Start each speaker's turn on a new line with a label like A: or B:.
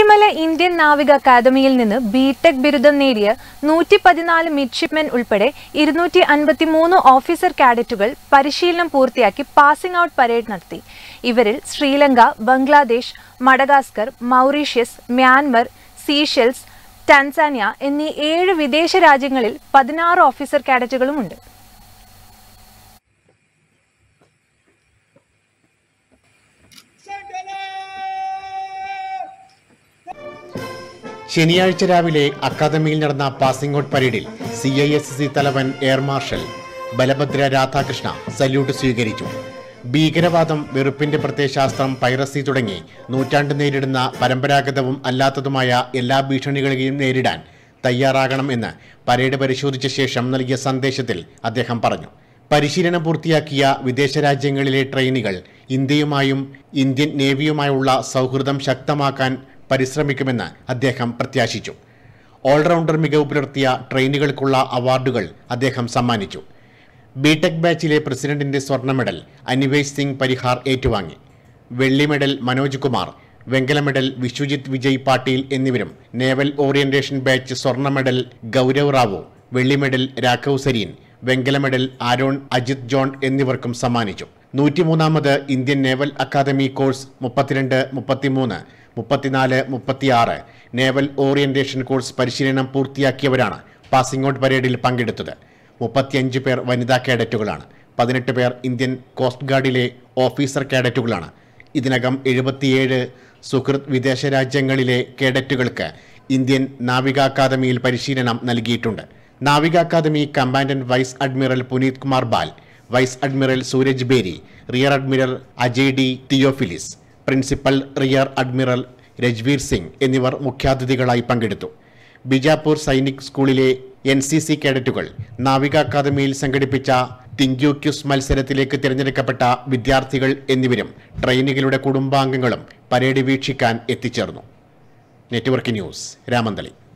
A: Chooralmala Indian നാവിക അക്കാദമിയിൽ നിന്ന് ബിടെക് ബിരുദം നേടിയ നൂറ്റി പതിനാല് മിഡ്ഷിപ്മെൻ ഉൾപ്പെടെ ഇരുന്നൂറ്റി അൻപത്തി മൂന്ന് ഓഫീസർ കാഡറ്റുകൾ പരിശീലനം പൂർത്തിയാക്കി പാസിംഗ് ഔട്ട് പരേഡ് നടത്തി ഇവരിൽ Sri Lanka Bangladesh Madagascar Mauritius Myanmar Seychelles Tanzania എന്നീ ഏഴ് വിദേശ രാജ്യങ്ങളിൽ പതിനാറ് ഓഫീസർ കാഡറ്റുകളുമുണ്ട്
B: ശനിയാഴ്ച രാവിലെ അക്കാദമിയിൽ നടന്ന പാസിംഗ് ഔട്ട് പരേഡിൽ സി ഐ എസ് സി തലവൻ air marshal Balabhadra Radhakrishna salute സ്വീകരിച്ചു ഭീകരവാദം വെറുപ്പിന്റെ പ്രത്യയശാസ്ത്രം പൈറസി തുടങ്ങി നൂറ്റാണ്ട് നേരിടുന്ന പരമ്പരാഗതവും അല്ലാത്തതുമായ എല്ലാ ഭീഷണികളെയും നേരിടാൻ തയ്യാറാകണം എന്ന് പരേഡ് പരിശോധിച്ച ശേഷം നൽകിയ സന്ദേശത്തിൽ അദ്ദേഹം പറഞ്ഞു പരിശീലനം പൂർത്തിയാക്കിയ വിദേശ രാജ്യങ്ങളിലെ ട്രെയിനികൾ ഇന്ത്യയുമായും ഇന്ത്യൻ നേവിയുമായുള്ള സൗഹൃദം ശക്തമാക്കാൻ പരിശ്രമിക്കുമെന്ന് അദ്ദേഹം പ്രത്യാശിച്ചു ഓൾറൗണ്ടർ മികവ് പുലർത്തിയ ട്രെയിനുകൾക്കുള്ള അവാർഡുകൾ അദ്ദേഹം സമ്മാനിച്ചു ബിടെക് ബാച്ചിലെ പ്രസിഡന്റിന്റെ സ്വർണ്ണ മെഡൽ അനിവേശ് സിംഗ് പരിഹാർ ഏറ്റുവാങ്ങി വെള്ളി മെഡൽ മനോജ് കുമാർ വെങ്കല മെഡൽ വിശ്വജിത് വിജയ് പാട്ടീൽ എന്നിവരും നേവൽ ഓറിയന്റേഷൻ ബാച്ച് സ്വർണ്ണ മെഡൽ ഗൗരവ് റാവു വെള്ളി മെഡൽ രാഘവ് സരീൻ വെങ്കല മെഡൽ ആരോൺ അജിത് ജോൺ എന്നിവർക്കും സമ്മാനിച്ചു നൂറ്റിമൂന്നാമത് ഇന്ത്യൻ നേവൽ അക്കാദമി കോഴ്സ് മുപ്പത്തിരണ്ട് മുപ്പത്തിമൂന്ന് മുപ്പത്തിനാല് മുപ്പത്തിയാറ് നേവൽ ഓറിയന്റേഷൻ കോഴ്സ് പരിശീലനം പൂർത്തിയാക്കിയവരാണ് പാസിംഗ് ഔട്ട് പരേഡിൽ പങ്കെടുത്തത് മുപ്പത്തിയഞ്ച് പേർ വനിതാ കേഡറ്റുകളാണ് പതിനെട്ട് പേർ ഇന്ത്യൻ കോസ്റ്റ് ഗാർഡിലെ ഓഫീസർ കേഡറ്റുകളാണ് ഇതിനകം എഴുപത്തിയേഴ് സുഹൃത്ത് വിദേശ രാജ്യങ്ങളിലെ കേഡറ്റുകൾക്ക് ഇന്ത്യൻ നാവിക അക്കാദമിയിൽ പരിശീലനം നൽകിയിട്ടുണ്ട് നാവിക academy commandant vice admiral Puneet Kumar Bal vice admiral Suraj Berry rear admiral Ajay D Theophilus principal rear admiral Rajveer Singh എന്നിവർ മുഖ്യാതിഥികളായി പങ്കെടുത്തു ബിജാപൂർ സൈനിക് സ്കൂളിലെ എൻ സി സി കേഡറ്റുകൾ നാവിക അക്കാദമിയിൽ സംഘടിപ്പിച്ച തിങ്ക്യൂക്യുസ് മത്സരത്തിലേക്ക് തിരഞ്ഞെടുക്കപ്പെട്ട വിദ്യാർത്ഥികൾ എന്നിവരും ട്രെയിനികളുടെ കുടുംബാംഗങ്ങളും പരേഡ് വീക്ഷിക്കാൻ എത്തിച്ചേർന്നു നെറ്റ്വർക്ക് ന്യൂസ് രാമന്തളി